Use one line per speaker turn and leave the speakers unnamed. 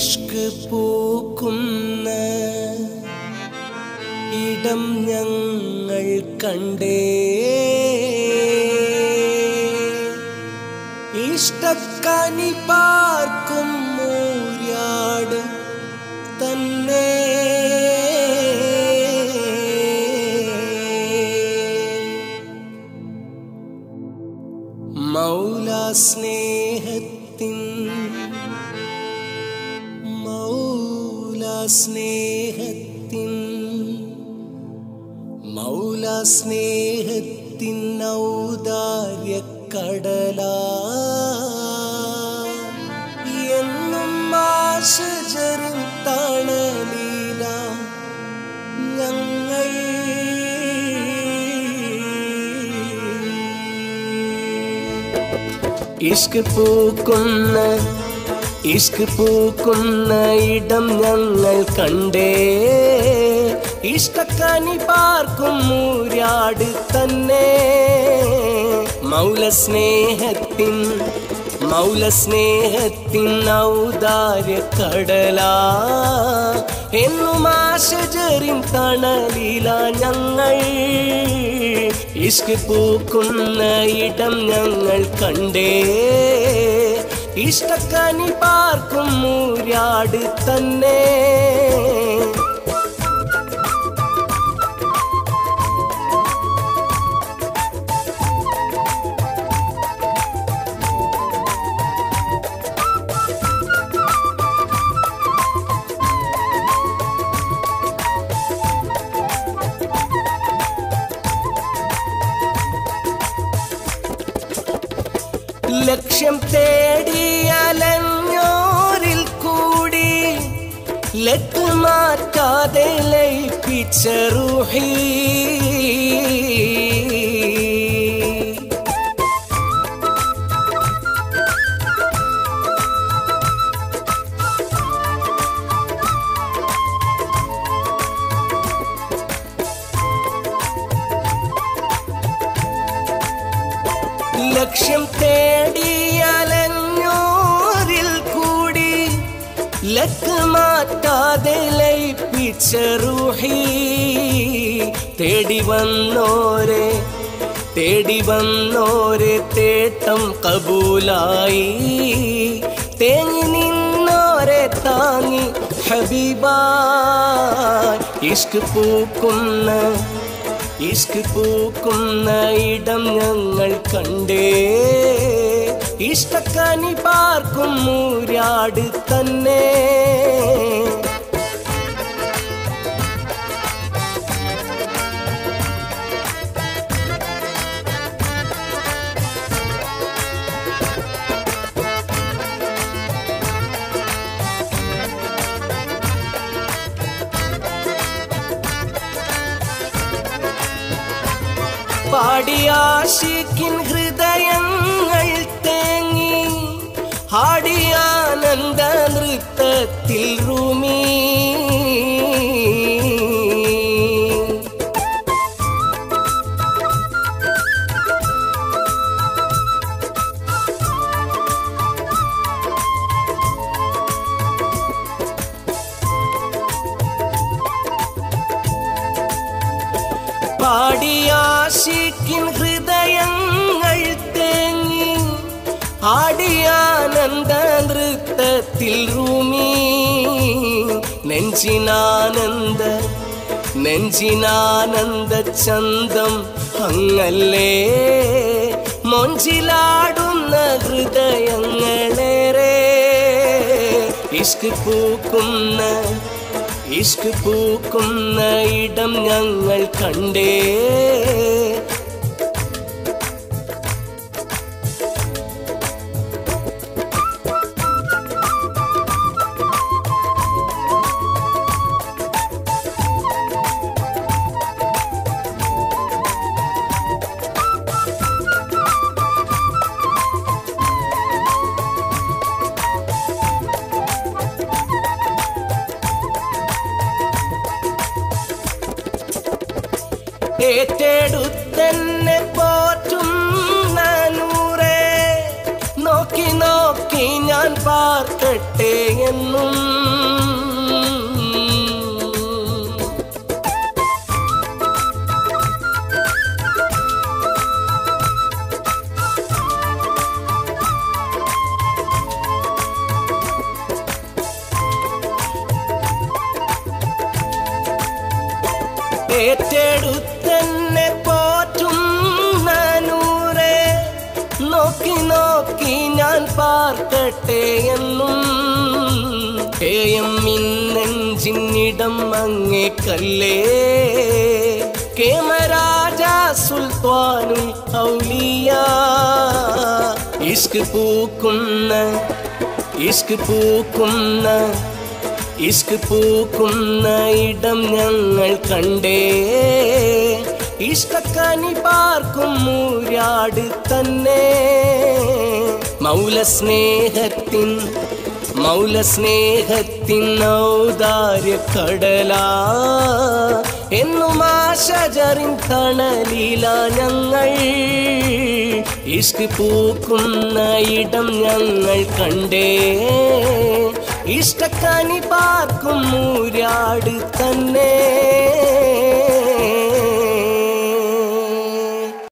ഇഷ്ക് പൂക്കുന്ന ഇടം ഞങ്ങൾ കണ്ടേ ഇഷ്ടക്കനി പാർക്കും മൂര്യാട് തന്നെ മൗല സ്നേഹത്തിൻ മൗല സ്നേഹത്തിൻ മൗല സ്നേഹത്തിൻ ഔദാര്യ കടല എന്നും ആശജരും തണലീല ഞങ്ങൾ ഇഷ്ക് പൂക്കുന്ന ഇഷ്ക് പൂക്കുന്ന ഇടം ഞങ്ങൾ കണ്ടേ ഇഷ്ടക്കനി പാർക്കും മൂര്യാട് തന്നെ മൗല സ്നേഹത്തിൻ മൗല സ്നേഹത്തിൻ ഔദാര്യ കടലാ എന്നും ആശജറിൻ തണലില ഞങ്ങൾ ഇഷ്ക് പൂക്കുന്ന ഇടം ഞങ്ങൾ കണ്ടേ ഇഷ്ടക്കനി പാർക്കും മൂര്യാട് തന്നെ ലക്ഷ്യം തേടി അലഞ്ഞോരിൽ കൂടി ലക്ക് മാറ്റാതെ ലയിപ്പിച്ച റൂഹി ലക്ഷ്യം തേടി അലഞ്ഞോരിൽ കൂടി ലക്ക് മാറ്റാതെ ലയിപ്പിച്ച റൂഹി തേടി വന്നോരെ തേടി വന്നോരെ തേട്ടം കബൂലായി തേങ്ങി നിന്നോരെ താങ്ങി ഹബീബാ ഇഷ്ക് പൂക്കുന്ന ഇഷ്ക് പൂക്കുന്ന ഇടം ഞങ്ങൾ കണ്ടേ ഇഷ്ടക്കനി പാർക്കും മൂര്യാട് തന്നെ പാടിയാശിക്കിൻ ഹൃദയങ്ങൾ തേങ്ങി ഹാടിയാനന്ദ നൃത്തത്തിൽ റൂമി പാടിയാശിക്കിൻ ഹൃദയങ്ങൾ തേങ്ങി ആടിയാനന്ദ നൃത്തത്തിൽ റൂമി നെഞ്ചിനാനന്ദ നെഞ്ചിനാനന്ദ ചന്തം അങ്ങല്ലേ മൊഞ്ചിലാടുന്ന ഹൃദയങ്ങളേറെ ഇഷ്ക് പൂക്കുന്ന ഇഷ്ക് പൂക്കുന്ന ഇടം ഞങ്ങൾ കണ്ടേ ഏറ്റെടുത്തെന്നെ പോറ്റുന്ന നൂറേ നോക്കി നോക്കി ഞാൻ പാർക്കട്ടെ എന്നും ഏറ്റെടുത്തെന്നെ പോറ്റും നൂറെ നോക്കി നോക്കി ഞാൻ പാർക്കട്ടെ എന്നും കേയം ഇന്നെഞ്ചിന്നിടം അങ്ങേക്കല്ലേ കേമരാജ സുൽത്താനുൽ ഔലിയ ഇഷ്ക് പൂക്കുന്ന ഇഷ്ക് പൂക്കുന്ന ഇഷ്ക് പൂക്കുന്ന ഇടം ഞങ്ങൾ കണ്ടേ ഇഷ്ടക്കനി പാർക്കും മൂരാട് തന്നെ മൗല സ്നേഹത്തിൻ മൗല സ്നേഹത്തിൻ ഔദാര്യ കടലാ എന്നും ആശജറിൻ തണലില ഞങ്ങൾ ഇഷ്ക് പൂക്കുന്ന ഇടം ഞങ്ങൾ കണ്ടേ ഇഷ്ടക്കനി പാർക്കും മൂരാട്